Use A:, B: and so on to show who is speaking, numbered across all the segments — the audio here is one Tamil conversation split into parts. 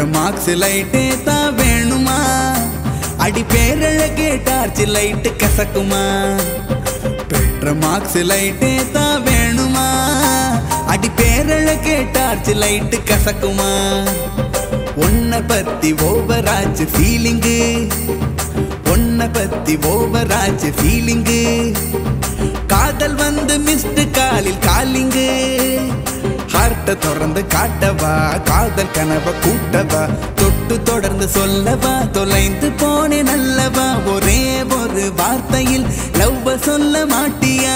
A: பெற்ற மார்க்ஸ் லைட்டே தான் வேணுமா அடி பேரழகே டார்ச் லைட்டு கசக்குமா பெற்ற மார்க்ஸ் லைட்டே தான் வேணுமா அடி பேரழகே டார்ச் லைட்டு கசக்குமா உன்னை பத்தி ஓவராச்சு ஃபீலிங்கு உன்னை பத்தி ஓவராச்சு ஃபீலிங்கு காதல் வந்து மிஸ்டு காலில் காலிங்கு ஹார்ட்ட திறந்து காட்டவா காதல் கனவை கூட்டவா தொட்டு தொடர்ந்து சொல்லவா தொலைந்து போனே நல்லவா ஒரே ஒரு வார்த்தையில் லவ்வ சொல்ல மாட்டியா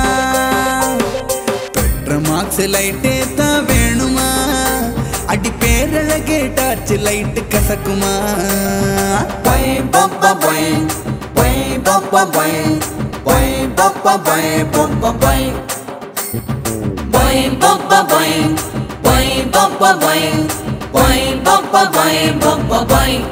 A: பெற்ற மார்க்ஸ் லைட்டே தான் வேணுமா அடி பேரழகே டார்ச் லைட்டு கசக்குமா
B: Boing, bum, bum, boing. Boing, bum, bum, boing. Boing, bum, bum, boing, bum, bum, boing. Boing, bum, bum, boing. Boing, bum, bum, boing. Boing, bum, bum, boing, bum, bum, boing.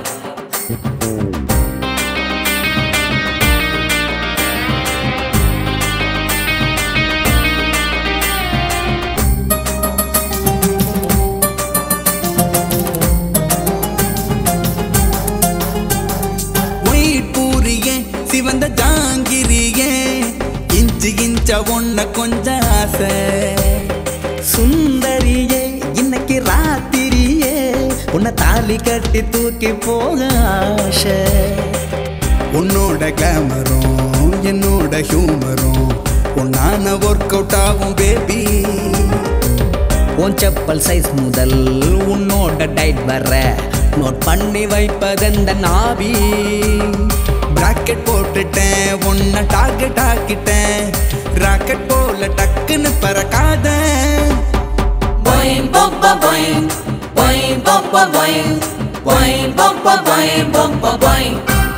A: White பூரியே சிவந்த ஜாங்கிரியே இன்ச்சு இன்ச்ச ஒன்ன கொஞ்சம் ஆசை
C: சுந்தரியே இன்னைக்கு ராத்திரியே உன்னை தாலி கட்டி தூக்கி போக ஆசை
A: உன்னோட கிளாமரும் என்னோட ஹியூமரும் உன்னான ஒர்க் அவுட் ஆகும் பேபி
C: உன் செப்பல் சைஸ் முதல் உன்னோட டைட் வர நோட் பண்ணி வைப்பதெந்த நாபி
A: பிராக்கெட் போட்டுட்டேன் உன்னை டார்கெட் ஆக்கிட்டேன் ராக்கெட் போல டக்குன்னு பறக்காத
B: Boing, bum, bum, boing. Boing, bum, bum, boing. Boing, bum, bum, boing, bum, bum, boing.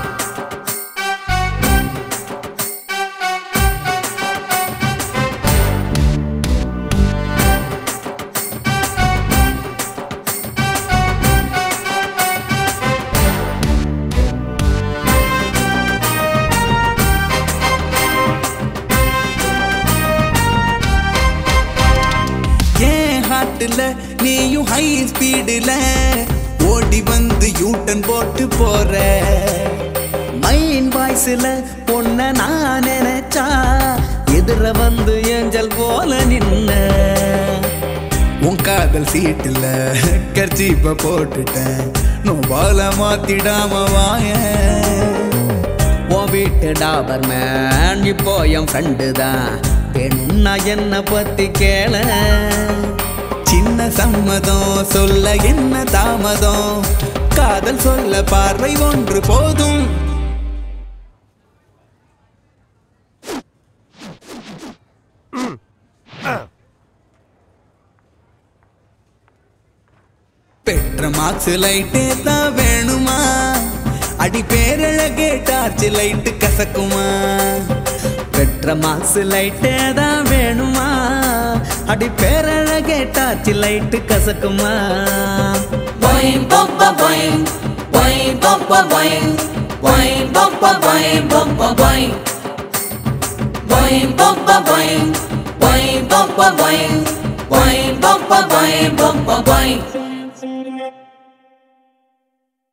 A: ஏன் ஹார்ட்ல நீயும் ஹை ஸ்பீடுல ஓடி வந்து யூட்டன் போட்டு போற
C: மைண்ட் வாய்ஸ்ல பொண்ண நான் நினைச்சா எதிர வந்து ஏஞ்சல் போல நின்ன
A: உன் காதல் சீட்டுல கர்ச்சீப்ப போட்டுட்டேன் நோபால மாத்திடாம வாய
C: உன் வீட்டு டாபர் மேன் இப்போ என் ஃப்ரெண்டு தான் பெண்ணா என்ன பத்தி கேள
A: சின்ன சம்மதம் சொல்ல என்ன தாமதம் காதல் சொல்ல பார்வை ஒன்று போதும் பெற்ற மார்க்ஸ் லைட்டே தான் வேணுமா அடி பேரழகே டார்ச் லைட்டு கசக்குமா
C: பெற்ற மாசு லைட்டே தான் வேணுமா அடி பேரழகே டாச்சு லைட்டு கசக்குமா
B: Boing, bum, bum, boing. Boing, bum, bum, boing. Boing, bum, bum, boing, bum, bum, boing. Boing, bum, bum, boing. Boing, bum, bum, boing. Boing, bum, bum, boing, bum, bum, boing.